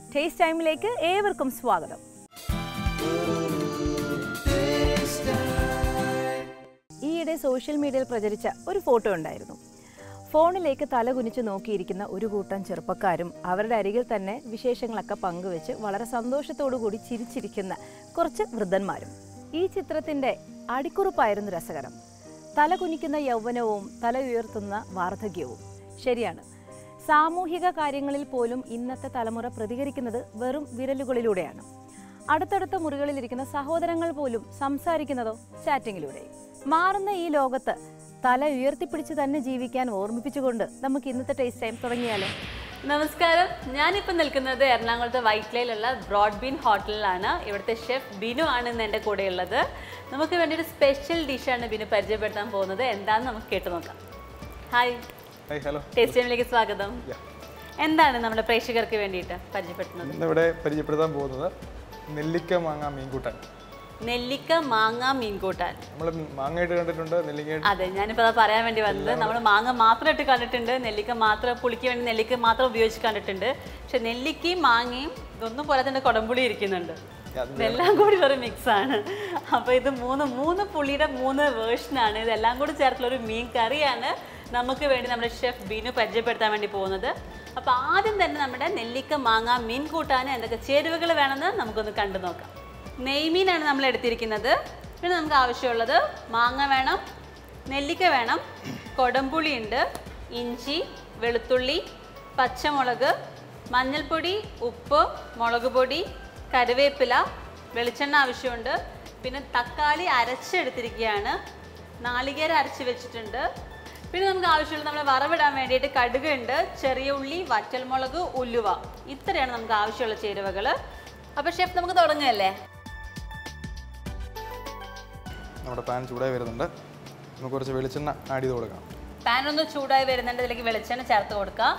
Taste ടൈമിലേക്ക് ഏവർക്കും സ്വാഗതം ഈയിടെ സോഷ്യൽ മീഡിയയിൽ പ്രചരിച്ച ഒരു ഫോട്ടോ ഉണ്ടായിരുന്നു ഫോണിലേക്ക് തലകുനിച്ച് നോക്കിയിരിക്കുന്ന ഒരു കൂട്ടം ചെറുപ്പക്കാരും അവരുടെ അരികിൽ തന്നെ വിശേഷങ്ങളൊക്കെ പങ്കുവെച്ച് വളരെ സന്തോഷത്തോടു കൂടി ചിരിച്ചിരിക്കുന്ന കുറച്ച് വൃദ്ധന്മാരും ഈ ചിത്രത്തിന്റെ അടിക്കുറിപ്പായിരുന്നു രസകരം തല കുനിക്കുന്ന യൗവനവും തല ഉയർത്തുന്ന വാർദ്ധക്യവും ശരിയാണ് സാമൂഹിക കാര്യങ്ങളിൽ പോലും ഇന്നത്തെ തലമുറ പ്രതികരിക്കുന്നത് വെറും വിരലുകളിലൂടെയാണ് അടുത്തടുത്ത മുറികളിലിരിക്കുന്ന സഹോദരങ്ങൾ പോലും സംസാരിക്കുന്നതോ ചാറ്റിങ്ങിലൂടെ മാറുന്ന ഈ ലോകത്ത് തല ഉയർത്തിപ്പിടിച്ച് തന്നെ ജീവിക്കാൻ ഓർമ്മിപ്പിച്ചുകൊണ്ട് നമുക്ക് ഇന്നത്തെ ടേസ്റ്റ് ടൈം തുടങ്ങിയാലോ നമസ്കാരം ഞാനിപ്പോൾ നിൽക്കുന്നത് എറണാകുളത്ത് വൈറ്റ്ലയിലുള്ള ബ്രോഡ് ബീൻ ഹോട്ടലിലാണ് ഇവിടുത്തെ ഷെഫ് ബിനു ആണ് ഇന്ന് എൻ്റെ കൂടെ ഉള്ളത് നമുക്ക് വേണ്ടി ഒരു സ്പെഷ്യൽ ഡിഷാണ് ബിനു പരിചയപ്പെടുത്താൻ പോകുന്നത് എന്താണെന്ന് നമുക്ക് കേട്ടു നോക്കാം ഹായ് ഹായ് ഹലോ ടേസ്റ്റ് ടൈമിലേക്ക് സ്വാഗതം Yeah. എന്താണ് നമ്മുടെ പ്രേക്ഷകർക്ക് വേണ്ടിയിട്ട് പരിചയപ്പെടുത്തുന്നത് ഇന്നിവിടെ പരിചയപ്പെടുത്താൻ പോകുന്നത് നെല്ലിക്ക മാങ്ങ മീൻകൂട്ടാൻ നെല്ലിക്ക മാങ്ങ മീൻകൂട്ടാൻ നമ്മൾ മാങ്ങയായിട്ട് കണ്ടിട്ടുണ്ട് നെല്ലിക്കയായിട്ട് അതെ ഞാനിപ്പോൾ അത് പറയാൻ വേണ്ടി വന്നത് നമ്മൾ മാങ്ങ മാത്രം ഇട്ട് കണ്ടിട്ടുണ്ട് നെല്ലിക്ക മാത്രം പുളിക്ക് വേണ്ടി നെല്ലിക്ക മാത്രം ഉപയോഗിച്ച് കണ്ടിട്ടുണ്ട് പക്ഷെ നെല്ലിക്കയും മാങ്ങയും ഇതൊന്നും പോലെ തന്നെ കൊടംപുളി ഇരിക്കുന്നുണ്ട് ഇതെല്ലാം കൂടി ഒരു മിക്സ് ആണ് അപ്പോൾ ഇത് മൂന്ന് മൂന്ന് പുളിയുടെ മൂന്ന് വേർഷനാണ് ഇതെല്ലാം കൂടി ചേർത്തുള്ള ഒരു മീൻ കറിയാണ് നമുക്ക് വേണ്ടി നമ്മുടെ ഷെഫ് ബീനു പരിചയപ്പെടുത്താൻ വേണ്ടി പോകുന്നത് അപ്പോൾ ആദ്യം തന്നെ നമ്മുടെ നെല്ലിക്ക മാങ്ങ മീൻ കൂട്ടാൻ എന്തൊക്കെ ചേരുവകൾ വേണമെന്ന് നമുക്കൊന്ന് കണ്ടു നോക്കാം നെയ്മീനാണ് നമ്മൾ എടുത്തിരിക്കുന്നത് പിന്നെ നമുക്ക് ആവശ്യമുള്ളത് മാങ്ങ വേണം നെല്ലിക്ക വേണം കൊടംപുളി ഉണ്ട് ഇഞ്ചി വെളുത്തുള്ളി പച്ചമുളക് മഞ്ഞൾപ്പൊടി ഉപ്പ് മുളക് പൊടി കറിവേപ്പില വെളിച്ചെണ്ണ ആവശ്യമുണ്ട് പിന്നെ തക്കാളി അരച്ചെടുത്തിരിക്കുകയാണ് നാളികേരം അരച്ച് വെച്ചിട്ടുണ്ട് പിന്നെ നമുക്ക് ആവശ്യമുള്ളത് നമ്മൾ വറവിടാൻ വേണ്ടിയിട്ട് കടുക് ഉണ്ട് ചെറിയ ഉള്ളി വറ്റൽമുളക് ഉലുവ ഇത്രയാണ് നമുക്ക് ആവശ്യമുള്ള ചേരുവകൾ അപ്പോൾ ഷെഫ് നമുക്ക് തുടങ്ങുകയല്ലേ നമ്മുടെ പാൻ ചൂടായി വരുന്നുണ്ട് നമുക്ക് കുറച്ച് വെളിച്ചെണ്ണ ആഡ് ചെയ്ത് കൊടുക്കാം പാൻ ഒന്ന് ചൂടായി വരുന്നുണ്ട് ഇതിലേക്ക് വെളിച്ചെണ്ണ ചേർത്ത് കൊടുക്കാം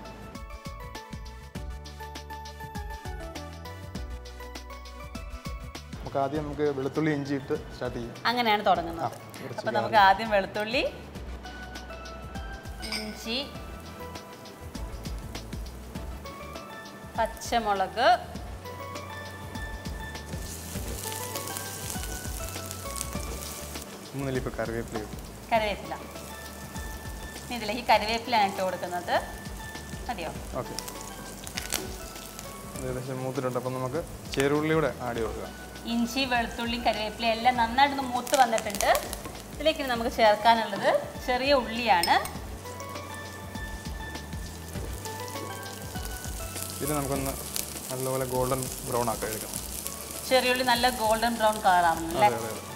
നമുക്ക് ആദ്യം നമുക്ക് വെളുത്തുള്ളി ഇഞ്ചി ഇട്ട് സ്റ്റാർട്ട് ചെയ്യാം അങ്ങനെയാണ് തുടങ്ങുന്നത് കുറച്ച് അപ്പൊ നമുക്ക് ആദ്യം വെളുത്തുള്ളി ഇഞ്ചി പച്ചമുളക് മൂന്നിൽ ഇപ്പോൾ കറിവേപ്പില ഇട്ടു കറിവേപ്പില ഇനി ഇതിലേക്ക് കറിവേപ്പിലാണ് ഇട്ട് കൊടുക്കുന്നത് മതിയോ ഓക്കെ ഏകദേശം മൂത്തിട്ടുണ്ട് അപ്പം നമുക്ക് ചേരുള്ളിയുടെ ആഡ് ചെയ്ത് കൊടുക്കാം ഇഞ്ചി വെളുത്തുള്ളി കറിവേപ്പില എല്ലാം നന്നായിട്ടൊന്ന് മൂത്ത് വന്നിട്ടുണ്ട് ഇതിലേക്ക് ഇനി നമുക്ക് ചേർക്കാനുള്ളത് ചെറിയ ഉള്ളിയാണ് ഇത് നമുക്കൊന്ന് നല്ലപോലെ ഗോൾഡൻ ബ്രൗൺ ആക്കി എടുക്കണം ചെറിയ ഉള്ളി നല്ല ഗോൾഡൻ ബ്രൗൺ കളർ ആവുന്നല്ലേ അതെ അതെ അതെ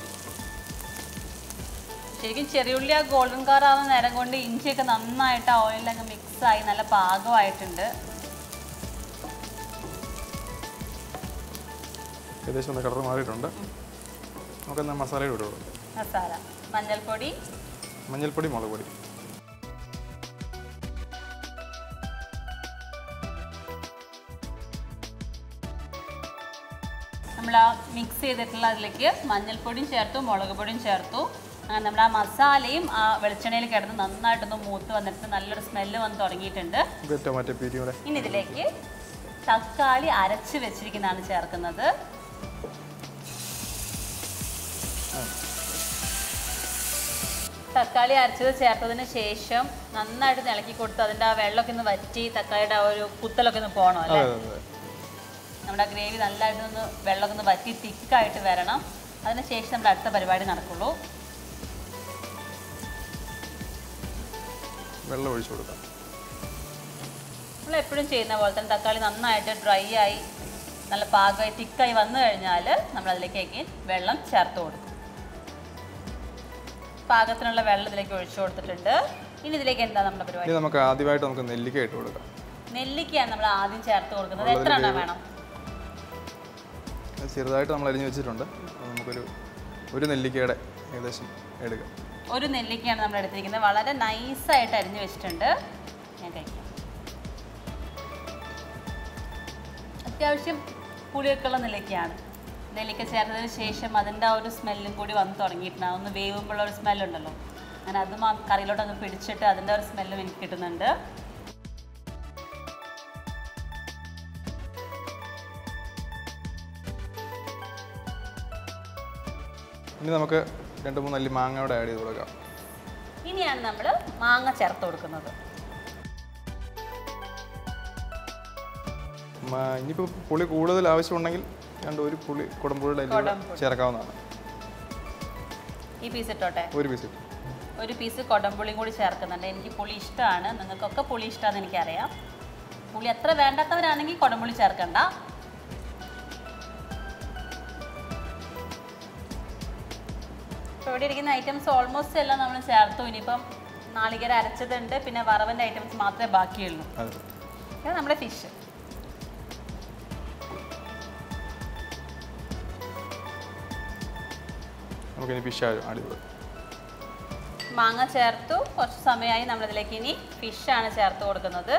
ശരിക്കും ചെറിയുള്ളി ആ ഗോൾഡൻ കളർ ആവുന്ന നേരം കൊണ്ട് ഇഞ്ചിയൊക്കെ നന്നായിട്ട് ആ ഓയിലങ്ങ് മിക്സ് ആയി നല്ല പാകമായിട്ടുണ്ട് ഏകദേശം ഒന്ന് കളർ മാറിയിട്ടുണ്ട് നമുക്കെന്നാൽ മസാലയുടെ ഇട്ട് കൊടുക്കാം മസാല മഞ്ഞൾപ്പൊടി മഞ്ഞൾപ്പൊടി മുളക് പൊടി നമ്മൾ ആ മിക്സ് ചെയ്തിട്ടുള്ള അതിലേക്ക് മഞ്ഞൾപ്പൊടിയും ചേർത്തു മുളക് പൊടിയും ചേർത്തു അങ്ങനെ നമ്മൾ ആ മസാലയും ആ വെളിച്ചെണ്ണയിൽ കിടന്ന് നന്നായിട്ടൊന്ന് മൂത്ത് വന്നിട്ട് നല്ലൊരു സ്മെല്ല് വന്ന് തുടങ്ങിയിട്ടുണ്ട് നമുക്ക് ടൊമാറ്റോ പ്യൂരിയുടെ ഇനി ഇതിലേക്ക് തക്കാളി അരച്ച് വെച്ചിരിക്കുന്നതാണ് ചേർക്കുന്നത് തക്കാളി അരച്ചത് ചേർത്തതിന് ശേഷം നന്നായിട്ട് ഇളക്കി കൊടുത്ത് അതിൻ്റെ ആ വെള്ളമൊക്കെ ഒന്ന് വറ്റി തക്കാളിയുടെ ആ ഒരു കുത്തലൊക്കെ ഒന്ന് പോകണം അല്ലേ അതെ അതെ അതെ നമ്മുടെ ആ ഗ്രേവി നല്ലതായിട്ട് ഒന്ന് വെള്ളമൊക്കെ ഒന്ന് വറ്റി തിക്കായിട്ട് വരണം അതിന് ശേഷം നമ്മുടെ അടുത്ത പരിപാടി നടക്കുള്ളൂ വെള്ളം ഒഴിച്ചു കൊടുക്കാം നമ്മൾ എപ്പോഴും ചെയ്യുന്ന പോലെ തന്നെ തക്കാളി നന്നായിട്ട് ഡ്രൈ ആയി നല്ല പാകമായി തിക്കായി വന്നു കഴിഞ്ഞാൽ നമ്മൾ അതിലേക്ക് വെള്ളം ചേർത്ത് കൊടുക്കും പാകത്തിനുള്ള വെള്ളം ഇതിലേക്ക് ഒഴിച്ചു കൊടുത്തിട്ടുണ്ട് ഇനി ഇതിലേക്ക് എന്താ നമ്മുടെ പരിപാടി ഇനി നമുക്ക് ആദ്യമായിട്ട് നമുക്ക് നെല്ലിക്ക ഇട്ട് കൊടുക്കാം നെല്ലിക്കയാണ് നമ്മൾ ആദ്യം ചേർത്ത് കൊടുക്കുന്നത് എത്ര എണ്ണം വേണം അത് ചെറുതായിട്ട് നമ്മൾ അരിഞ്ഞ് വെച്ചിട്ടുണ്ട് അത് നമുക്കൊരു ഒരു നെല്ലിക്കയുടെ ഏകദേശം എടുക്കാം ഒരു നെല്ലിക്കയാണ് നമ്മൾ എടുത്തിരിക്കുന്നത് വളരെ നൈസായിട്ട് അരിഞ്ഞു വെച്ചിട്ടുണ്ട് ഞാൻ കഴിക്കാം അത്യാവശ്യം പുളിയൊക്കെ ഉള്ള നെല്ലിക്കയാണ് നെല്ലിക്ക ചേർത്തതിന് ശേഷം അതിൻ്റെ ആ ഒരു സ്മെല്ലും കൂടി വന്ന് തുടങ്ങിയിട്ടുണ്ട് ഒന്ന് വേവുമ്പോഴുള്ള ഒരു സ്മെല്ലുണ്ടല്ലോ അങ്ങനെ അതും ആ കറിയിലോട്ട് അങ്ങ് പിടിച്ചിട്ട് അതിൻ്റെ ഒരു സ്മെല്ലും എനിക്ക് കിട്ടുന്നുണ്ട് ഇനി നമുക്ക് രണ്ട് മൂന്ന് അല്ലി മാങ്ങയോടെ ആഡ് ചെയ്ത് കൊടുക്കാം ഇനിയാണ് നമ്മൾ മാങ്ങ ചേർത്ത് കൊടുക്കുന്നത് മ- ഇനിയിപ്പോൾ പുളി കൂടുതൽ ആവശ്യമുണ്ടെങ്കിൽ രണ്ട് ഒരു പുളി കുടമ്പുളിയുടെ അല്ലി കൂടെ കുടംപുളി. ചേർക്കാവുന്നതാണ് ഈ പീസ് ഇട്ടോട്ടെ ഒരു പീസ് ഇട്ടു ഒരു പീസ് കൊടംപുളിയും കൂടി ചേർക്കുന്നുണ്ട് എനിക്ക് പുളി ഇഷ്ടമാണ് നിങ്ങൾക്കൊക്കെ പുളി ഇഷ്ടമാണെന്ന് എനിക്കറിയാം പുളി അത്ര വേണ്ടാത്തവരാണെങ്കിൽ കൊടംപുളി ചേർക്കണ്ട ഇപ്പോൾ ഇവിടെ ഇരിക്കുന്ന ഐറ്റംസ് ഓൾമോസ്റ്റ് എല്ലാം നമ്മൾ ചേർത്തു ഇനിയിപ്പം നാളികേര അരച്ചതുണ്ട് പിന്നെ വറവൻ്റെ ഐറ്റംസ് മാത്രമേ ബാക്കിയുള്ളൂ അതെ ഇത് നമ്മുടെ ഫിഷ് നമുക്കിനി ഫിഷ് ആഡ് ചെയ്ത് കൊടുക്കാം മാങ്ങ ചേർത്തു കുറച്ച് സമയമായി നമ്മളിതിലേക്ക് ഇനി ഫിഷാണ് ചേർത്ത് കൊടുക്കുന്നത്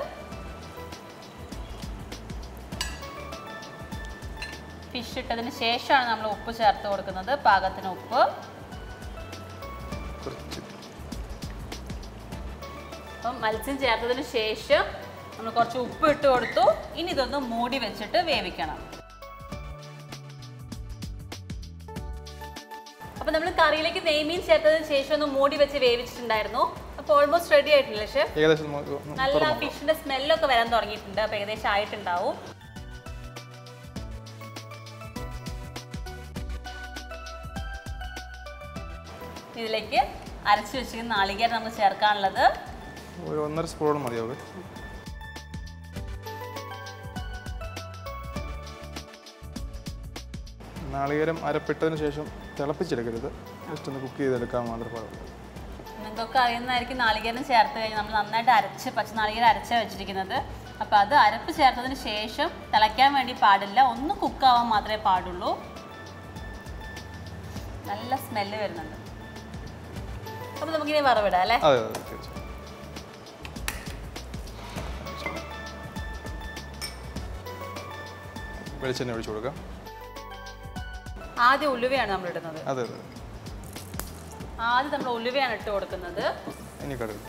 ഫിഷ് ഇട്ടതിന് ശേഷമാണ് നമ്മൾ ഉപ്പ് ചേർത്ത് കൊടുക്കുന്നത് പാകത്തിന് ഉപ്പ് കുറച്ച് അപ്പം മത്സ്യം ചേർത്തതിന് ശേഷം നമ്മൾ കുറച്ച് ഉപ്പ് ഇട്ട് കൊടുത്തു ഇനി ഇതൊന്ന് മൂടി വെച്ചിട്ട് വേവിക്കണം അപ്പം നമ്മൾ കറിയിലേക്ക് നെയ്മീൻ ചേർത്തതിന് ശേഷം ഒന്ന് മൂടി വെച്ച് വേവിച്ചിട്ടുണ്ടായിരുന്നു അപ്പോൾ ഓൾമോസ്റ്റ് റെഡി ആയിട്ടില്ല ഷെഫ് ഏകദേശം നമുക്ക് ഒന്ന് നല്ല തുറന്നു ഫിഷിന്റെ സ്മെല്ലൊക്കെ വരാൻ തുടങ്ങിയിട്ടുണ്ട് അപ്പൊ ഏകദേശം ആയിട്ടുണ്ടാവും ഇതിലേക്ക് അരച്ചു വെച്ചിരിക്കുന്ന നാളികേരം നമുക്ക് ചേർക്കാനുള്ളത് ഒരു ഒന്നര സ്പൂൺ മതിയാവും നാളികേരം അരപ്പിട്ടതിന് ശേഷം തിളപ്പിച്ചെടുക്കരുത് ജസ്റ്റ് ഒന്ന് കുക്ക് ചെയ്തെടുക്കാൻ മാത്രമേ പാടുള്ളൂ നിങ്ങൾക്കൊക്കെ അറിയുന്നതായിരിക്കും നാളികേരം ചേർത്ത് കഴിഞ്ഞാൽ നമ്മൾ നന്നായിട്ട് അരച്ച് പച്ച നാളികേരം അരച്ചാണ് വെച്ചിരിക്കുന്നത് അപ്പോൾ അത് അരപ്പ് ചേർത്തതിന് ശേഷം തിളയ്ക്കാൻ വേണ്ടി പാടില്ല ഒന്ന് കുക്കാവാൻ മാത്രമേ പാടുള്ളൂ നല്ല സ്മെല്ല് വരുന്നുണ്ട് അപ്പോൾ നമുക്കിനി വറവിടാം അല്ലേ അതെ അതെ തീർച്ചയായും വെളിച്ചെണ്ണ ഒഴിച്ചു കൊടുക്കാം ആദ്യം ഉലുവയാണ് നമ്മൾ ഇടുന്നത് അതെ അതെ ആദ്യം നമ്മൾ ഉലുവയാണ് ഇട്ട് കൊടുക്കുന്നത് ഇനി കടുക്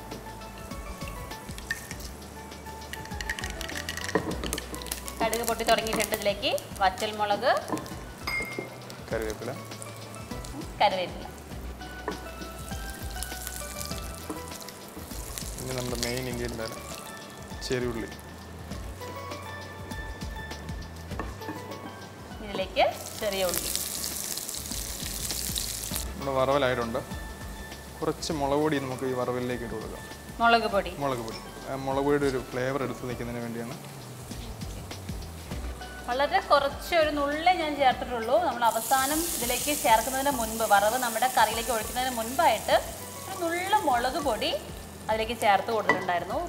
കടുക് പൊട്ടി തുടങ്ങിയിട്ടുണ്ട് ഇതിലേക്ക് വറ്റൽമുളക് കറിവേപ്പില കറിവേപ്പില ഇനി നമ്മുടെ മെയിൻ ഇൻഗ്രീഡിയൻ്റ് ചെറിയുള്ളി ഇതിലേക്ക് ചെറിയ ഉള്ളി നമ്മുടെ വറവലായിട്ടുണ്ട് കുറച്ച് മുളക് പൊടി നമുക്ക് ഈ വറവലിലേക്ക് ഇട്ട് കൊടുക്കാം മുളക് പൊടി മുളക് പൊടി ആ മുളക് പൊടിയുടെ ഒരു ഫ്ലേവർ എടുത്ത് നിൽക്കുന്നതിന് വേണ്ടിയാണ് വളരെ കുറച്ച് ഒരു നുള്ളേ ഞാൻ ചേർത്തിട്ടുള്ളൂ നമ്മൾ അവസാനം ഇതിലേക്ക് ചേർക്കുന്നതിന് മുൻപ് വറവ് നമ്മുടെ കറിയിലേക്ക് ഒഴിക്കുന്നതിന് മുൻപായിട്ട് ഒരു നുള്ള മുളക് പൊടി അതിലേക്ക് ചേർത്ത് കൊടുത്തിട്ടുണ്ടായിരുന്നു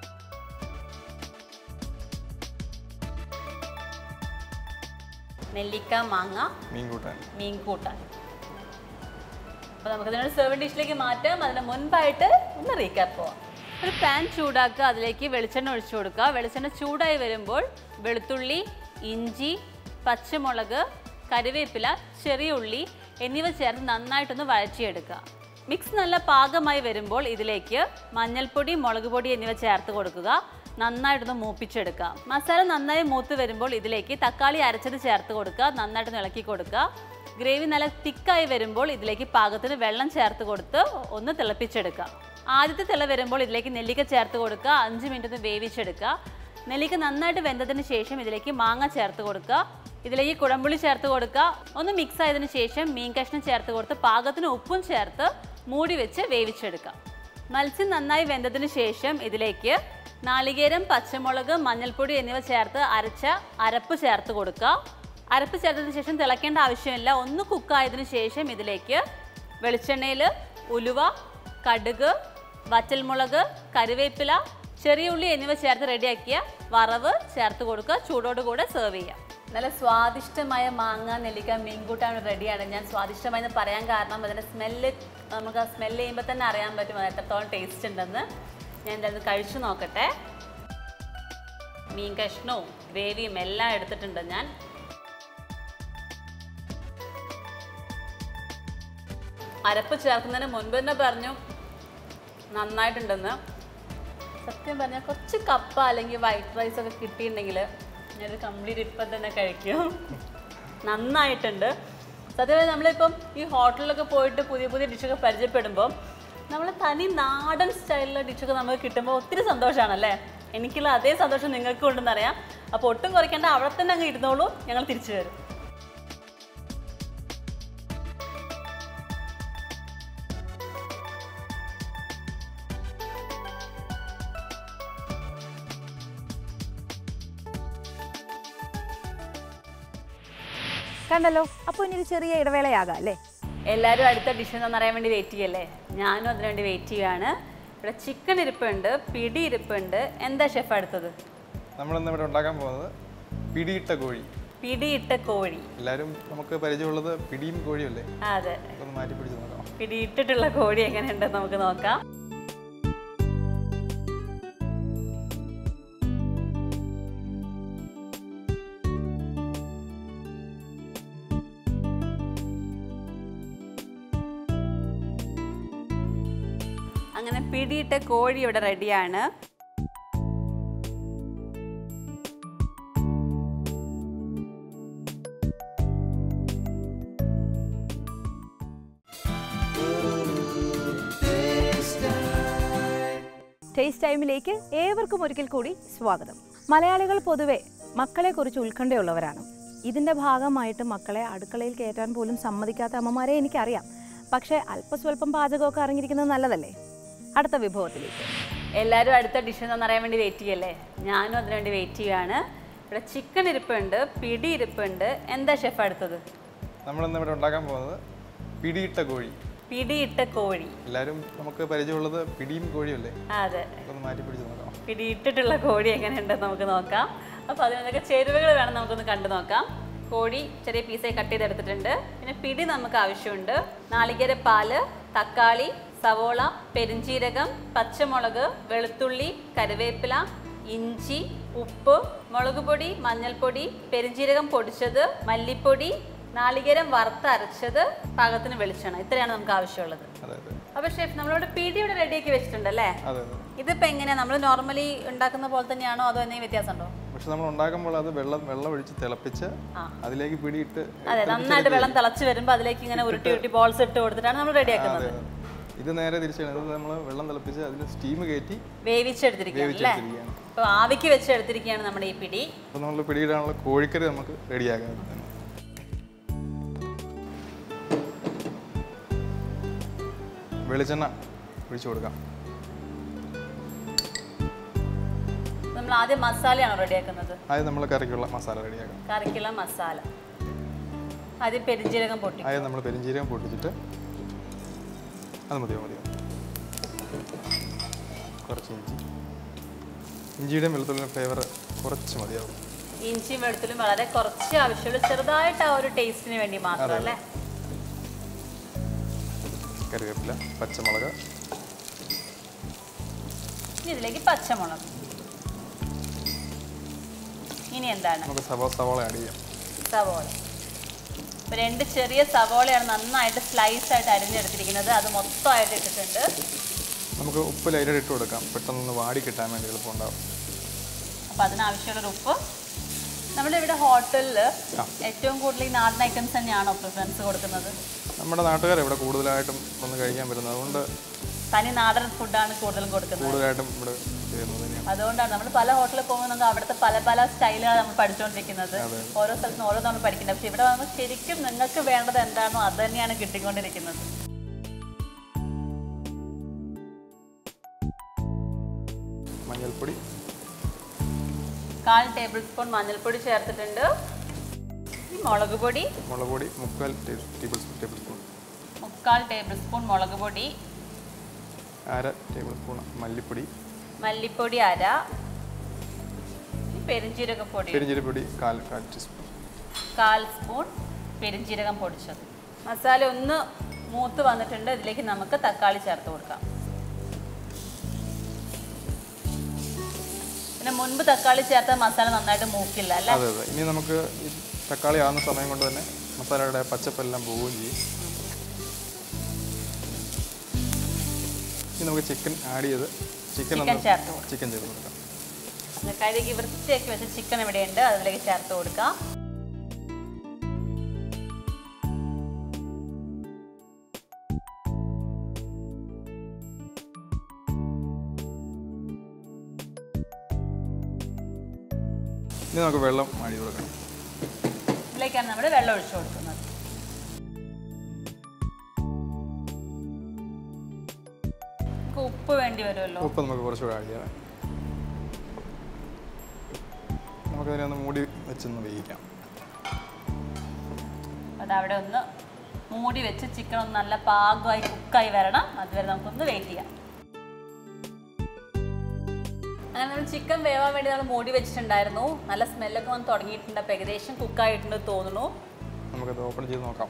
നെല്ലിക്ക മാങ്ങ മീൻ കൂട്ടാൻ മീൻ കൂട്ടാൻ അപ്പോൾ നമുക്ക് ഇതിനൊരു സെർവ് ഡിഷിലേക്ക് മാറ്റാം അതിന് മുൻപായിട്ട് ഒന്ന് റീക്കാപ്പ് പോവാം ഒരു പാൻ ചൂടാക്കുക അതിലേക്ക് വെളിച്ചെണ്ണ ഒഴിച്ചു കൊടുക്കുക വെളിച്ചെണ്ണ ചൂടായി വരുമ്പോൾ വെളുത്തുള്ളി ഇഞ്ചി പച്ചമുളക് കറിവേപ്പില ചെറിയ ഉള്ളി എന്നിവ ചേർത്ത് നന്നായിട്ടൊന്ന് വഴറ്റിയെടുക്കുക മിക്സ് നല്ല പാകമായി വരുമ്പോൾ ഇതിലേക്ക് മഞ്ഞൾപ്പൊടി മുളക് പൊടി എന്നിവ ചേർത്ത് കൊടുക്കുക നന്നായിട്ടൊന്ന് മൂപ്പിച്ചെടുക്കുക മസാല നന്നായി മൂത്ത് വരുമ്പോൾ ഇതിലേക്ക് തക്കാളി അരച്ചത് ചേർത്ത് കൊടുക്കുക നന്നായിട്ട് ഇളക്കി കൊടുക്കുക ഗ്രേവി നല്ല തിക്കായി വരുമ്പോൾ ഇതിലേക്ക് പാകത്തിന് വെള്ളം ചേർത്ത് കൊടുത്ത് ഒന്ന് തിളപ്പിച്ചെടുക്കുക ആദ്യത്തെ തിള വരുമ്പോൾ ഇതിലേക്ക് നെല്ലിക്ക ചേർത്ത് കൊടുക്കുക അഞ്ച് മിനിറ്റ് ഒന്ന് വേവിച്ചെടുക്കുക നെല്ലിക്ക നന്നായിട്ട് വെന്തതിന് ശേഷം ഇതിലേക്ക് മാങ്ങ ചേർത്ത് കൊടുക്കുക ഇതിലേക്ക് കുടമ്പുളി ചേർത്ത് കൊടുക്കുക ഒന്ന് മിക്സ് ആയതിനു ശേഷം മീൻ കഷ്ണം ചേർത്ത് കൊടുത്ത് പാകത്തിന് ഉപ്പും ചേർത്ത് മൂടി വെച്ച് വേവിച്ചെടുക്കുക മത്സ്യം നന്നായി വെന്തതിന് ശേഷം ഇതിലേക്ക് നാളികേരം പച്ചമുളക് മഞ്ഞൾപ്പൊടി എന്നിവ ചേർത്ത് അരച്ച അരപ്പ് ചേർത്ത് കൊടുക്കുക അരപ്പ് ചേർത്തതിന് ശേഷം തിളയ്ക്കേണ്ട ആവശ്യമില്ല ഒന്ന് കുക്കായതിനു ശേഷം ഇതിലേക്ക് വെളിച്ചെണ്ണയിൽ ഉലുവ കടുക് വറ്റൽമുളക് കറിവേപ്പില ചെറിയ ഉള്ളി എന്നിവ ചേർത്ത് റെഡിയാക്കിയ വറവ് ചേർത്ത് കൊടുക്കുക ചൂടോടുകൂടെ സെർവ് ചെയ്യാം നല്ല സ്വാദിഷ്ടമായ മാങ്ങ നെല്ലിക്ക മീൻകൂട്ടാണ് റെഡിയാണ് ഞാൻ സ്വാദിഷ്ടമായി എന്ന് പറയാൻ കാരണം അതിൻ്റെ സ്മെല്ല് നമുക്ക് ആ സ്മെല്ല് ചെയ്യുമ്പോൾ തന്നെ അറിയാൻ പറ്റും അത് എത്രത്തോളം ടേസ്റ്റ് ഉണ്ടെന്ന് ഞാൻ എന്തായാലും കഴിച്ചു നോക്കട്ടെ മീൻ കഷ്ണവും ഗ്രേവിയും എല്ലാം എടുത്തിട്ടുണ്ട് ഞാൻ അരപ്പ് ചേർക്കുന്നതിന് മുൻപ് തന്നെ പറഞ്ഞു നന്നായിട്ടുണ്ടെന്ന് സത്യം പറഞ്ഞാൽ കുറച്ച് കപ്പ അല്ലെങ്കിൽ വൈറ്റ് റൈസ് ഒക്കെ കിട്ടിയിട്ടുണ്ടെങ്കിൽ ഞാനൊരു കംപ്ലീറ്റ് ഇപ്പം തന്നെ കഴിക്കും നന്നായിട്ടുണ്ട് സത്യമായി നമ്മളിപ്പം ഈ ഹോട്ടലിലൊക്കെ പോയിട്ട് പുതിയ പുതിയ ഡിഷൊക്കെ പരിചയപ്പെടുമ്പോൾ നമ്മൾ തനി നാടൻ സ്റ്റൈലിലെ ഡിഷൊക്കെ നമുക്ക് കിട്ടുമ്പോൾ ഒത്തിരി സന്തോഷമാണല്ലേ എനിക്കുള്ള അതേ സന്തോഷം നിങ്ങൾക്ക് ഉണ്ടെന്നറിയാം അപ്പോൾ ഒട്ടും കുറയ്ക്കേണ്ട അവിടെ തന്നെ അങ്ങ് ഇരുന്നോളൂ ഞങ്ങൾ തിരിച്ചു വരും കണ്ടല്ലോ അപ്പോൾ ഇനി ഒരു ചെറിയ ഇടവേളയാകാം അല്ലേ എല്ലാവരും അടുത്ത ഡിഷ് എന്താണെന്ന് അറിയാൻ വേണ്ടി വെയിറ്റ് ചെയ്യല്ലേ ഞാനും അതിനുവേണ്ടി വെയിറ്റ് ചെയ്യുകയാണ് ഇവിടെ ചിക്കൻ ഇരിപ്പുണ്ട് പിടി ഇരിപ്പുണ്ട് എന്താ ഷെഫ് അടുത്തത് നമ്മളിന്ന് ഇവിടെ ഉണ്ടാക്കാൻ പോകുന്നത് പിടിയിട്ട കോഴി പിടിയിട്ട കോഴി എല്ലാവരും നമുക്ക് പരിചയമുള്ളത് പിടിയും കോഴിയും അല്ലേ അതെ ഒന്ന് മാറ്റി പിടിച്ച് നോക്കാം പിടിയിട്ടിട്ടുള്ള കോഴി എങ്ങനെയുണ്ടെന്ന് നമുക്ക് നോക്കാം അങ്ങനെ പിടിയിട്ട കോഴി ഇവിടെ റെഡിയാണ് ടേസ്റ്റ് ടൈമിലേക്ക് ഏവർക്കും ഒരിക്കൽ കൂടി സ്വാഗതം മലയാളികൾ പൊതുവെ മക്കളെക്കുറിച്ച് ഉത്കണ്ഠയുള്ളവരാണ് ഇതിൻ്റെ ഭാഗമായിട്ട് മക്കളെ അടുക്കളയിൽ കയറ്റാൻ പോലും സമ്മതിക്കാത്ത അമ്മമാരെ എനിക്കറിയാം പക്ഷേ അല്പസ്വല്പം പാചകമൊക്കെ അറിഞ്ഞിരിക്കുന്നത് നല്ലതല്ലേ അടുത്ത വിഭവത്തിലേക്ക് എല്ലാവരും അടുത്ത ഡിഷ് എന്താണെന്ന് അറിയാൻ വേണ്ടി വെയിറ്റ് ചെയ്യല്ലേ ഞാനും അതിനുവേണ്ടി വെയിറ്റ് ചെയ്യുകയാണ് ഇവിടെ ചിക്കൻ ഇരിപ്പുണ്ട് പിടി ഇരിപ്പുണ്ട് എന്താ ഷെഫ് അടുത്തത് നമ്മളിന്ന് ഇവിടെ ഉണ്ടാക്കാൻ പോകുന്നത് പിടിയിട്ട കോഴി പിടിയിട്ട കോഴി എല്ലാവരും നമുക്ക് പരിചയമുള്ളത് പിടിയും കോഴിയും അല്ലേ അതെ ഒന്ന് മാറ്റി പിടിച്ച് നോക്കാം പിടിയിട്ടിട്ടുള്ള കോഴി എങ്ങനെയുണ്ടെന്ന് നമുക്ക് നോക്കാം അപ്പോൾ അതിനൊക്കെ ചേരുവകൾ വേണം നമുക്കൊന്ന് കണ്ടു നോക്കാം കോഴി ചെറിയ പീസായി കട്ട് ചെയ്തെടുത്തിട്ടുണ്ട് പിന്നെ പിടി നമുക്ക് ആവശ്യമുണ്ട് നാളികേര പാല് തക്കാളി സവോള പെരിഞ്ചീരകം പച്ചമുളക് വെളുത്തുള്ളി കറിവേപ്പില ഇഞ്ചി ഉപ്പ് മുളക് പൊടി മഞ്ഞൾപ്പൊടി പെരിഞ്ചീരകം പൊടിച്ചത് മല്ലിപ്പൊടി നാളികേരം വറുത്തരച്ചത് പാകത്തിന് വെളിച്ചെണ്ണ ഇത്രയാണ് നമുക്ക് ആവശ്യമുള്ളത് അതെ അതെ അപ്പോൾ ഷെഫ് നമ്മളിവിടെ പിടി ഇവിടെ റെഡിയാക്കി വെച്ചിട്ടുണ്ടല്ലേ അതെ അതെ ഇതിപ്പോ എങ്ങനെയാ നമ്മൾ നോർമലി ഉണ്ടാക്കുന്ന പോലെ തന്നെയാണോ അതോ എന്തെങ്കിലും വ്യത്യാസമുണ്ടോ പക്ഷെ നമ്മൾ ഉണ്ടാക്കുമ്പോൾ അത് വെള്ളം വെള്ളം ഒഴിച്ച് തിളപ്പിച്ച് ആ. അതിലേക്ക് പിടിയിട്ട് അതെ നന്നായിട്ട് വെള്ളം തിളച്ച് വരുമ്പോൾ അതിലേക്ക് ഇങ്ങനെ ഉരുട്ടി ഉരുട്ടി ബോൾസ് ഇട്ട് കൊടുത്തിട്ടാണ് നമ്മൾ റെഡിയാക്കുന്നത് അതെ, അതെ. ഇത് നേരെ തിരിച്ചാണ് ഇത് നമ്മൾ വെള്ളം തിളപ്പിച്ച് അതിൽ സ്റ്റീം കയറ്റി വേവിച്ചെടുത്തിരിക്കുകയാണ് അല്ലേ വേവിച്ചെടുത്തിരിക്കുകയാണ് അപ്പോൾ ആവിക്ക് വെച്ചെടുത്തിരിക്കുകയാണ് നമ്മുടെ ഈ പിടി അപ്പോൾ നമ്മൾ പിടിയിടാനുള്ള കോഴിക്കറി നമുക്ക് റെഡിയാക്കാം വെളിച്ചെണ്ണ ഒഴിച്ചു കൊടുക്കാം നമ്മൾ ആദ്യം മസാലയാണോ റെഡിയാക്കുന്നത് ആദ്യം നമ്മൾ കറിക്കുള്ള മസാല റെഡിയാക്കാം കറിക്കുള്ള മസാല ആദ്യം പെരിഞ്ജീരകം പൊട്ടി ആദ്യം നമ്മൾ പെരിഞ്ചീരകം പൊട്ടിച്ചിട്ട് അത് മതിയോ മതിയോ കുറച്ച് ഇഞ്ചി ഇഞ്ചിയുടെയും വെളുത്തുള്ളിയുടെ ഫ്ലേവർ കുറച്ച് മതിയാവും ഇഞ്ചിയും വെളുത്തുള്ളിയും വളരെ കുറച്ച് ആവശ്യമുള്ളൂ ചെറുതായിട്ട് ആ ഒരു ടേസ്റ്റിന് വേണ്ടി മാത്രം അല്ലേ കറിവേപ്പില പച്ചമുളക് ഇനി ഇതിലേക്ക് പച്ചമുളക് ഇനി എന്താണ് നമുക്ക് സവോ സവോള ആഡ് ചെയ്യാം സവോള ഇപ്പൊ രണ്ട് ചെറിയ സവോളയാണ് നന്നായിട്ട് സ്ലൈസ് ആയിട്ട് അരിഞ്ഞെടുത്തിരിക്കുന്നത് അത് മൊത്തമായിട്ട് ഇട്ടിട്ടുണ്ട് നമുക്ക് ഉപ്പ് ലൈറ്റായിട്ട് ഇട്ട് കൊടുക്കാം പെട്ടെന്നൊന്ന് വാടി കിട്ടാൻ വേണ്ടി എളുപ്പമുണ്ടാവും അപ്പോൾ അതിനാവശ്യമുള്ളൊരു ഉപ്പ് നമ്മുടെ ഇവിടെ ഹോട്ടലിൽ ആ. ഏറ്റവും കൂടുതൽ ഈ നാടൻ ഐറ്റംസ് തന്നെയാണോ പ്രിഫറൻസ് കൊടുക്കുന്നത് നമ്മുടെ നാട്ടുകാർ ഇവിടെ കൂടുതലായിട്ടും വന്ന് കഴിക്കാൻ വരുന്നത് അതുകൊണ്ട് തനി നാടൻ ഫുഡാണ് കൂടുതലും കൊടുക്കുന്നത് കൂടുതലായിട്ടും ഇവിടെ ചെയ്യുന്നത് തന്നെയാണ് അതുകൊണ്ടാണ് നമ്മൾ പല ഹോട്ടലിൽ പോകുമ്പോൾ നമുക്ക് അവിടുത്തെ പല പല സ്റ്റൈലുകൾ നമ്മൾ പഠിച്ചുകൊണ്ടിരിക്കുന്നത് ഓരോ സ്ഥലത്തും ഓരോ നമ്മൾ പഠിക്കുന്നത് പക്ഷേ ഇവിടെ വന്ന് ശരിക്കും നിങ്ങൾക്ക് വേണ്ടത് എന്താണോ അത് തന്നെയാണ് കിട്ടിക്കൊണ്ടിരിക്കുന്നത് മഞ്ഞൾപ്പൊടി കാൽ ടേബിൾ സ്പൂൺ മഞ്ഞൾപ്പൊടി ചേർത്തിട്ടുണ്ട് ഈ മുളക് പൊടി മുളക് പൊടി മുക്കാൽ ടേ- ടേബിൾ സ്പൂൺ ടേബിൾ സ്പൂൺ മുക്കാൽ ടേബിൾ സ്പൂൺ മുളക് പൊടി അര ടേബിൾ സ്പൂൺ മല്ലിപ്പൊടി മല്ലിപ്പൊടി അര ഈ പെരിഞ്ജീരകപ്പൊടി പെരിഞ്ചീരപ്പൊടി കാൽ കാൽ ടീസ്പൂൺ കാൽ സ്പൂൺ പെരിഞ്ജീരകം പൊടിച്ചത് മസാല ഒന്ന് മൂത്ത് വന്നിട്ടുണ്ട് ഇതിലേക്ക് നമുക്ക് തക്കാളി ചേർത്ത് കൊടുക്കാം പിന്നെ മുൻപ് തക്കാളി ചേർത്ത മസാല നന്നായിട്ട് മൂക്കില്ല അല്ലേ അതെ അതെ ഇനി നമുക്ക് ഈ തക്കാളി ആകുന്ന സമയം കൊണ്ട് തന്നെ മസാലയുടെ പച്ചപ്പെല്ലാം പോവുകയും ചെയ്യും ഇനി നമുക്ക് ചിക്കൻ ആഡ് ചെയ്ത് ചിക്കൻ ചിക്കൻ ഒന്ന് ചേർത്ത് കൊടുക്കാം ചിക്കൻ ചേർത്ത് കൊടുക്കാം ഒന്ന് കഴുകി വൃത്തിയാക്കി വെച്ച ചിക്കൻ ഇവിടെയുണ്ട് അതിലേക്ക് ചേർത്ത് കൊടുക്കാം ഇനി നമുക്ക് വെള്ളം ആടി കൊടുക്കണം ഇതിലേക്കാണ് നമ്മൾ വെള്ളം ഒഴിച്ചു കൊടുക്കുന്നത് നമുക്ക് ഉപ്പ് വേണ്ടി വരുമല്ലോ ഉപ്പ് നമുക്ക് കുറച്ചുകൂടെ ആഡ് ചെയ്യാം നമുക്കതിനെ ഒന്ന് മൂടി വെച്ചൊന്ന് വേവിക്കാം അത് അവിടെ ഒന്ന് മൂടി വെച്ച് ചിക്കൻ ഒന്ന് നല്ല പാകമായി കുക്കായി വരണം അതുവരെ നമുക്കൊന്ന് വെയിറ്റ് ചെയ്യാം അങ്ങനെ നമ്മൾ ചിക്കൻ വേവാൻ വേണ്ടി നമ്മൾ മൂടി വെച്ചിട്ടുണ്ടായിരുന്നു നല്ല സ്മെല്ലൊക്കെ വന്ന് തുടങ്ങിയിട്ടുണ്ട് അപ്പോൾ ഏകദേശം കുക്കായിട്ടുണ്ട് തോന്നുന്നു നമുക്കത് ഓപ്പൺ ചെയ്ത് നോക്കാം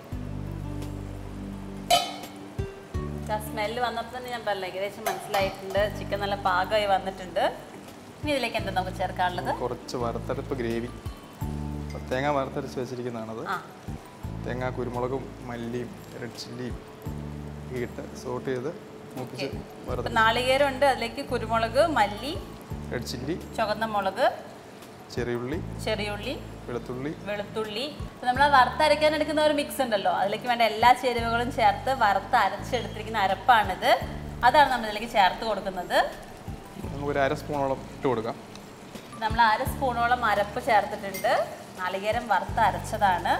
ആ സ്മെല്ല് വന്നപ്പോൾ തന്നെ ഞാൻ പറഞ്ഞില്ല ഏകദേശം മനസ്സിലായിട്ടുണ്ട് ചിക്കൻ നല്ല പാകമായി വന്നിട്ടുണ്ട് ഇനി ഇതിലേക്ക് എന്താ നമുക്ക് ചേർക്കാനുള്ളത് കുറച്ച് വറുത്തരപ്പ് ഗ്രേവി തേങ്ങ വറുത്തരച്ച് വെച്ചിരിക്കുന്നതാണത് ആ തേങ്ങ കുരുമുളകും മല്ലിയും റെഡ് ചില്ലിയും ഒക്കെ ഇട്ട് സോട്ട് ചെയ്ത് മൂപ്പിച്ച് വറുത്ത് ഇപ്പം നാളികേരം ഉണ്ട് അതിലേക്ക് കുരുമുളക് മല്ലി റെഡ് ചില്ലി ചുവന്ന മുളക് ചെറിയുള്ളി ചെറിയുള്ളി വെളുത്തുള്ളി വെളുത്തുള്ളി നമ്മൾ ആ വറുത്തരയ്ക്കാൻ എടുക്കുന്ന ഒരു മിക്സ് ഉണ്ടല്ലോ അതിലേക്ക് വേണ്ട എല്ലാ ചേരുവകളും ചേർത്ത് വറുത്ത് അരച്ചെടുത്തിരിക്കുന്ന അരപ്പാണിത് അതാണ് നമ്മൾ ഇതിലേക്ക് ചേർത്ത് കൊടുക്കുന്നത് നമുക്കൊരു അര സ്പൂണോളം ഇട്ട് കൊടുക്കാം നമ്മൾ അര സ്പൂണോളം അരപ്പ് ചേർത്തിട്ടുണ്ട് നാളികേരം വറുത്ത് അരച്ചതാണ്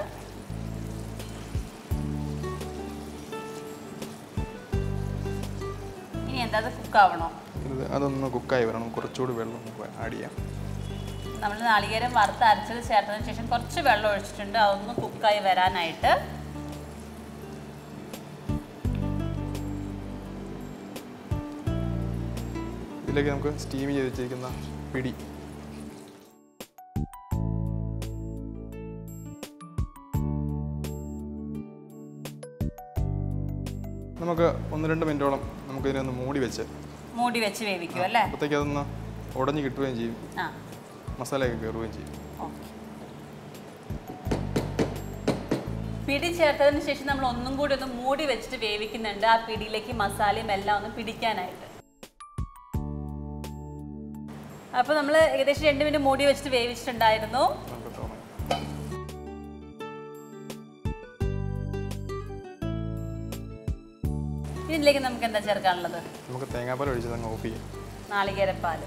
ഇനി എന്താ അത് കുക്കാവണോ ഇത് അതൊന്ന് കുക്കായി വരണം കുറച്ചുകൂടി വെള്ളം നമുക്ക് ആഡ് ചെയ്യാം നമ്മൾ നാളികേരം വറുത്ത് അരച്ചത് ചേർത്തതിന് ശേഷം കുറച്ച് വെള്ളം ഒഴിച്ചിട്ടുണ്ട് അതൊന്ന് കുക്കായി വരാനായിട്ട് ഇതിലേക്ക് നമുക്ക് സ്റ്റീം ചെയ്ത് വെച്ചിരിക്കുന്ന പിടി നമുക്ക് ഒന്ന് രണ്ട് മിനിറ്റോളം നമുക്കിതിനെ ഒന്ന് മൂടി വെച്ച് മൂടി വെച്ച് വേവിക്കും അല്ലേ അപ്പോഴത്തേക്ക് അതൊന്ന് ഉടഞ്ഞ് കിട്ടുകയും ചെയ്യും ആ മസാലയൊക്കെ കയറുകയും ചെയ്യും ഓക്കെ പിടി ചേർത്തതിന് ശേഷം നമ്മൾ ഒന്നും കൂടി ഒന്ന് മൂടി വെച്ചിട്ട് വേവിക്കുന്നുണ്ട് ആ പിടിയിലേക്ക് മസാലയും എല്ലാം ഒന്ന് പിടിക്കാനായിട്ട് അപ്പോൾ നമ്മൾ ഏകദേശം രണ്ട് മിനിറ്റ് മൂടി വെച്ചിട്ട് വേവിച്ചിട്ടുണ്ടായിരുന്നു നമുക്ക് തോന്നാം ഇതിലേക്ക് നമുക്ക് എന്താ ചേർക്കാനുള്ളത് നമുക്ക് തേങ്ങാപ്പാൽ ഒഴിച്ചത് അങ്ങ് ഓഫ് ചെയ്യാം നാളികേരപ്പാൽ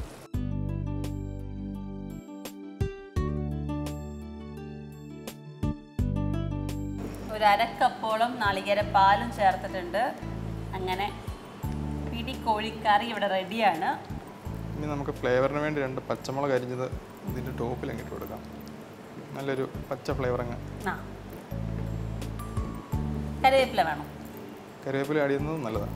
ഒരു അരക്കപ്പോളം നാളികേരപ്പാലും ചേർത്തിട്ടുണ്ട് അങ്ങനെ പിടി കോഴിക്കറി ഇവിടെ റെഡിയാണ് ഇനി നമുക്ക് ഫ്ലേവറിന് വേണ്ടി രണ്ട് പച്ചമുളക് അരിഞ്ഞത് ഇതിൻ്റെ ടോപ്പിൽ അങ്ങ് ഇട്ട് കൊടുക്കാം നല്ലൊരു പച്ച ഫ്ലേവർ അങ്ങ് ആ കറിവേപ്പില വേണം കറിവേപ്പില ആഡ് ചെയ്യുന്നത് നല്ലതാണ്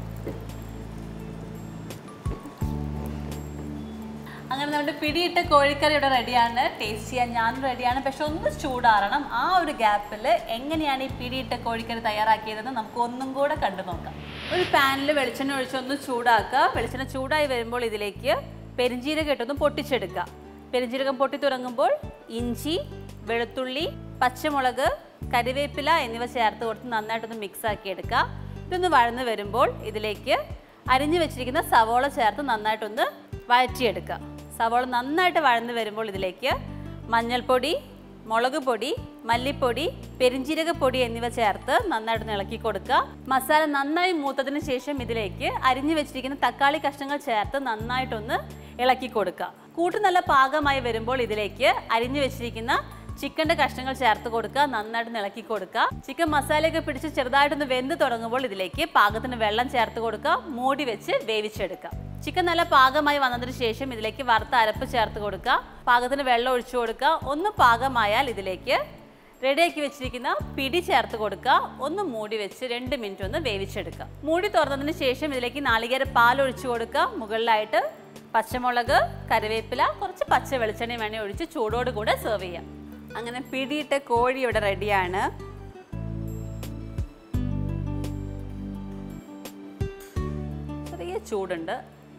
അങ്ങനെ നമ്മുടെ പിടിയിട്ട കോഴിക്കറി ഇവിടെ റെഡിയാണ് ടേസ്റ്റ് ചെയ്യാൻ ഞാനും റെഡിയാണ് പക്ഷെ ഒന്ന് ചൂടാറണം ആ ഒരു ഗ്യാപ്പിൽ എങ്ങനെയാണ് ഈ പിടിയിട്ട കോഴിക്കറി തയ്യാറാക്കിയതെന്ന് നമുക്ക് ഒന്നും കൂടെ കണ്ടു നോക്കാം ഒരു പാനിൽ വെളിച്ചെണ്ണ ഒഴിച്ച് ഒന്ന് ചൂടാക്കുക വെളിച്ചെണ്ണ ചൂടായി വരുമ്പോൾ ഇതിലേക്ക് പെരിഞ്ജീരകം ഇട്ടൊന്ന് പൊട്ടിച്ചെടുക്കുക പെരിഞ്ജീരകം പൊട്ടി തുടങ്ങുമ്പോൾ ഇഞ്ചി വെളുത്തുള്ളി പച്ചമുളക് കരിവേപ്പില എന്നിവ ചേർത്ത് കൊടുത്ത് നന്നായിട്ടൊന്ന് മിക്സ് ആക്കി എടുക്കുക ഇതൊന്ന് വഴന്ന് വരുമ്പോൾ ഇതിലേക്ക് അരിഞ്ഞു വെച്ചിരിക്കുന്ന സവോള ചേർത്ത് നന്നായിട്ടൊന്ന് വഴറ്റിയെടുക്കുക സവോള നന്നായിട്ട് വഴന്ന് വരുമ്പോൾ ഇതിലേക്ക് മഞ്ഞൾപ്പൊടി മുളക് പൊടി മല്ലിപ്പൊടി പെരിഞ്ജീരകപ്പൊടി എന്നിവ ചേർത്ത് നന്നായിട്ടൊന്ന് ഇളക്കി കൊടുക്കുക മസാല നന്നായി മൂത്തതിന് ശേഷം ഇതിലേക്ക് അരിഞ്ഞു വെച്ചിരിക്കുന്ന തക്കാളി കഷ്ണങ്ങൾ ചേർത്ത് നന്നായിട്ടൊന്ന് ഇളക്കി കൊടുക്കുക കൂട്ട് നല്ല പാകമായി വരുമ്പോൾ ഇതിലേക്ക് അരിഞ്ഞു വെച്ചിരിക്കുന്ന ചിക്കൻ്റെ കഷ്ണങ്ങൾ ചേർത്ത് കൊടുക്കുക നന്നായിട്ട് ഇളക്കി കൊടുക്കുക ചിക്കൻ മസാലയൊക്കെ പിടിച്ച് ചെറുതായിട്ടൊന്ന് വെന്ത് തുടങ്ങുമ്പോൾ ഇതിലേക്ക് പാകത്തിന് വെള്ളം ചേർത്ത് കൊടുക്കുക മൂടി വെച്ച് വേവിച്ചെടുക്കുക ചിക്കൻ നല്ല പാകമായി വന്നതിന് ശേഷം ഇതിലേക്ക് വറുത്ത അരപ്പ് ചേർത്ത് കൊടുക്കുക പാകത്തിന് വെള്ളം ഒഴിച്ചു കൊടുക്കുക ഒന്ന് പാകമായാൽ ഇതിലേക്ക് റെഡിയാക്കി വെച്ചിരിക്കുന്ന പിടി ചേർത്ത് കൊടുക്കുക ഒന്ന് മൂടി വെച്ച് രണ്ട് മിനിറ്റ് ഒന്ന് വേവിച്ചെടുക്കുക മൂടി തുറന്നതിന് ശേഷം ഇതിലേക്ക് നാളികേര പാൽ ഒഴിച്ചു കൊടുക്കുക മുകളിലായിട്ട് പച്ചമുളക് കറിവേപ്പില കുറച്ച് പച്ച വെളിച്ചെണ്ണയും വേണേൽ ഒഴിച്ച് ചൂടോട് കൂടെ സെർവ് ചെയ്യാം അങ്ങനെ പിടിയിട്ട കോഴി ഇവിടെ റെഡിയാണ് ചെറിയ ചൂടുണ്ട്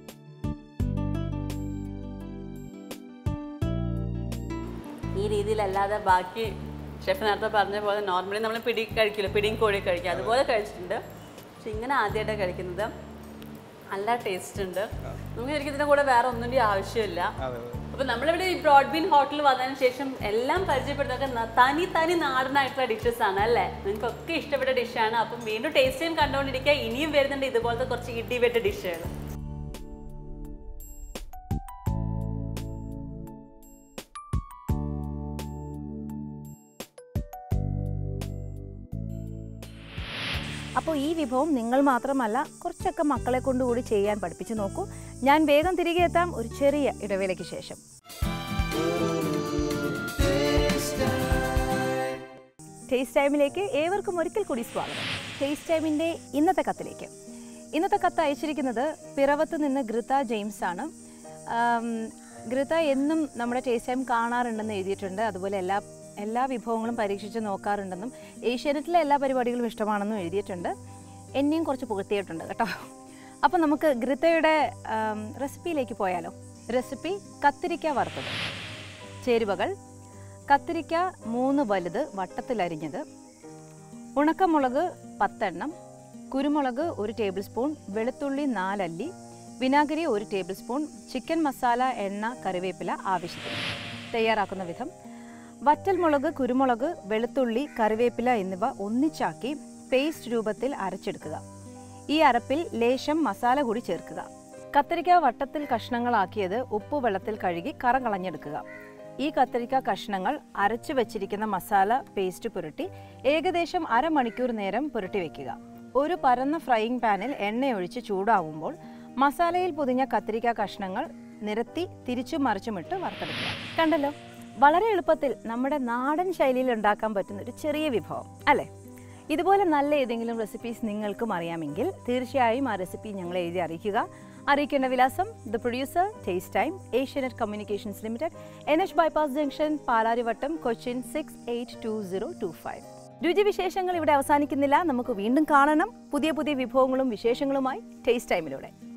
ഈ രീതിയിലല്ലാതെ ബാക്കി ഷെഫ് നേരത്തെ പറഞ്ഞ പോലെ നോർമലി നമ്മൾ പിടി കഴിക്കില്ല പിടിയും കോഴി കഴിക്കും അതുപോലെ കഴിച്ചിട്ടുണ്ട് പക്ഷെ ഇങ്ങനെ ആദ്യമായിട്ടാണ് കഴിക്കുന്നത് നല്ല ടേസ്റ്റ് ഉണ്ട് നമുക്ക് ശരിക്കും ഇതിൻ്റെ കൂടെ വേറെ ഒന്നിൻ്റെ ആവശ്യമില്ല അതെ അതെ അപ്പോൾ നമ്മളിവിടെ ഈ ബ്രോഡ്ബീൻ ഹോട്ടൽ വന്നതിന് ശേഷം എല്ലാം പരിചയപ്പെടുത്തൊക്കെ ന- തനി തനി നാടനായിട്ടുള്ള ഡിഷസ് ആണ് അല്ലേ നിങ്ങൾക്കൊക്കെ ഇഷ്ടപ്പെട്ട ഡിഷാണ് അപ്പം വീണ്ടും ടേസ്റ്റ് ചെയ്യും കണ്ടുകൊണ്ടിരിക്കുക ഇനിയും വരുന്നുണ്ട് ഇതുപോലത്തെ കുറച്ച് ഇടി വെട്ട ഡിഷുകൾ അപ്പോൾ ഈ വിഭവം നിങ്ങൾ മാത്രമല്ല കുറച്ചൊക്കെ മക്കളെ കൊണ്ടുകൂടി ചെയ്യാൻ പഠിപ്പിച്ചു നോക്കൂ ഞാൻ വേഗം തിരികെ എത്താം ഒരു ചെറിയ ഇടവേളയ്ക്ക് ശേഷം ടേസ്റ്റ് ടൈമിലേക്ക് ഏവർക്കും ഒരിക്കൽ കൂടി സ്വാഗതം ടേസ്റ്റ് ടൈമിൻ്റെ ഇന്നത്തെ കത്തിലേക്ക് ഇന്നത്തെ കത്ത് അയച്ചിരിക്കുന്നത് പിറവത്ത് നിന്ന് ഘൃത ജെയിംസ് ആണ് ആം, ഘൃത എന്നും നമ്മുടെ ടേസ്റ്റ് ടൈം കാണാറുണ്ടെന്ന് എഴുതിയിട്ടുണ്ട് അതുപോലെ എല്ലാ എല്ലാ വിഭവങ്ങളും പരീക്ഷിച്ച് നോക്കാറുണ്ടെന്നും ഏഷ്യാനെറ്റിലെ എല്ലാ പരിപാടികളും ഇഷ്ടമാണെന്നും എഴുതിയിട്ടുണ്ട് എന്നെയും കുറച്ച് പുകഴ്ത്തിയിട്ടുണ്ട് കേട്ടോ അപ്പോൾ നമുക്ക് ഘൃതയുടെ ആം, റെസിപ്പിയിലേക്ക് പോയാലോ റെസിപ്പി കത്തിരിക്ക വറുത്തത് ചേരുവകൾ കത്തിരിക്ക മൂന്ന് വലുത് വട്ടത്തിലരിഞ്ഞത് ഉണക്കമുളക് പത്തെണ്ണം കുരുമുളക് ഒരു ടേബിൾ സ്പൂൺ വെളുത്തുള്ളി നാലല്ലി വിനാഗിരി ഒരു ടേബിൾ സ്പൂൺ ചിക്കൻ മസാല എണ്ണ കറിവേപ്പില ആവശ്യത്തിന് തയ്യാറാക്കുന്ന വിധം വറ്റൽമുളക് കുരുമുളക് വെളുത്തുള്ളി കറിവേപ്പില എന്നിവ ഒന്നിച്ചാക്കി പേസ്റ്റ് രൂപത്തിൽ അരച്ചെടുക്കുക ഈ അരപ്പിൽ ലേശം മസാല കൂടി ചേർക്കുക കത്തിരിക്ക വട്ടത്തിൽ കഷ്ണങ്ങളാക്കിയത് ഉപ്പ് വെള്ളത്തിൽ കഴുകി കറ കളഞ്ഞെടുക്കുക ഈ കത്തിരിക്ക കഷ്ണങ്ങൾ അരച്ചു വെച്ചിരിക്കുന്ന മസാല പേസ്റ്റ് പുരട്ടി ഏകദേശം അരമണിക്കൂർ നേരം പുരട്ടി വെക്കുക ഒരു പരന്ന ഫ്രൈയിങ് പാനിൽ എണ്ണയൊഴിച്ച് ചൂടാവുമ്പോൾ മസാലയിൽ പൊതിഞ്ഞ കത്തിരിക്ക കഷ്ണങ്ങൾ നിരത്തി തിരിച്ചും മറിച്ചുമിട്ട് വറുത്തെടുക്കുക കണ്ടല്ലോ വളരെ എളുപ്പത്തിൽ നമ്മുടെ നാടൻ ശൈലിയിൽ ഉണ്ടാക്കാൻ പറ്റുന്ന ഒരു ചെറിയ വിഭവം അല്ലേ ഇതുപോലെ നല്ല ഏതെങ്കിലും റെസിപ്പീസ് നിങ്ങൾക്കും അറിയാമെങ്കിൽ തീർച്ചയായും ആ റെസിപ്പി ഞങ്ങളെ എഴുതി അറിയിക്കുക അറിയിക്കേണ്ട വിലാസം the producer taste time Asianet communications limited N H bypass junction Palarivattom Cochin six eight two zero two five രുചിവിശേഷങ്ങൾ ഇവിടെ അവസാനിക്കുന്നില്ല നമുക്ക് വീണ്ടും കാണണം പുതിയ പുതിയ വിഭവങ്ങളും വിശേഷങ്ങളുമായി ടേസ്റ്റ് ടൈമിലൂടെ